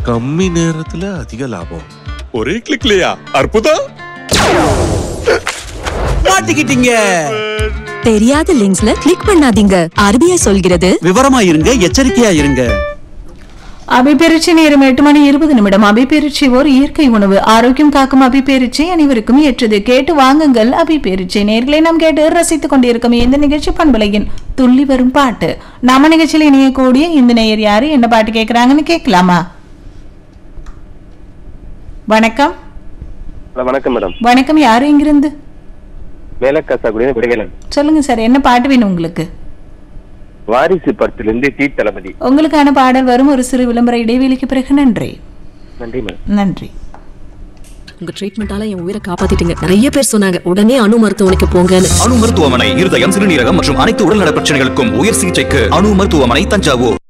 கம்மி நேரத்துல அதிக லாபம் ஒரே கிளிக்லயா அற்புதம் மாட்டிக்கிட்டீங்க தெரியாத லிங்க்ஸ்ல கிளிக் பண்ணாதீங்க ஆர்பிஐ சொல்கிறது விவரமா இருங்க எச்சரிக்கையா இருங்க அபிபெருச்சி நேரம் எட்டு மணி இருபது நிமிடம் அபிபெருச்சி ஓர் இயற்கை உணவு ஆரோக்கியம் காக்கும் அபிபெருச்சி அனைவருக்கும் ஏற்றது கேட்டு வாங்குங்கள் அபிபெருச்சி நேர்களை நாம் கேட்டு ரசித்துக் கொண்டிருக்கும் இந்த நிகழ்ச்சி பண்பலையின் துள்ளி வரும் பாட்டு நம்ம நிகழ்ச்சியில் இணையக்கூடிய இந்த நேயர் யாரு என்ன பாட்டு கேட்கறாங்கன்னு கேட்கலாமா வணக்கம் ஹலோ வணக்கம் மேடம் வணக்கம் யாரு இங்கிருந்து வேலக்காசாக்குடி விடுவேலன் சொல்லுங்க சார் என்ன பாட்டு வேணும் உங்களுக்கு வாரிசு படத்திலிருந்து டி தளபதி உங்களுக்கான பாடல் வரும் ஒரு சிறு விளம்பர இடைவெளிக்கு பிறகு நன்றி நன்றி மேடம் நன்றி உங்க ட்ரீட்மெண்டால என் உயிரை காப்பாத்திட்டீங்க நிறைய பேர் சொன்னாங்க உடனே அணு மருத்துவமனைக்கு போங்கன்னு அணு மருத்துவமனை இருதயம் சிறுநீரகம் மற்றும் அனைத்து உடல்நல பிரச்சனைகளுக்கும் உயர் சிகிச்சைக்கு அணு மருத்துவமனை தஞ்சாவூர்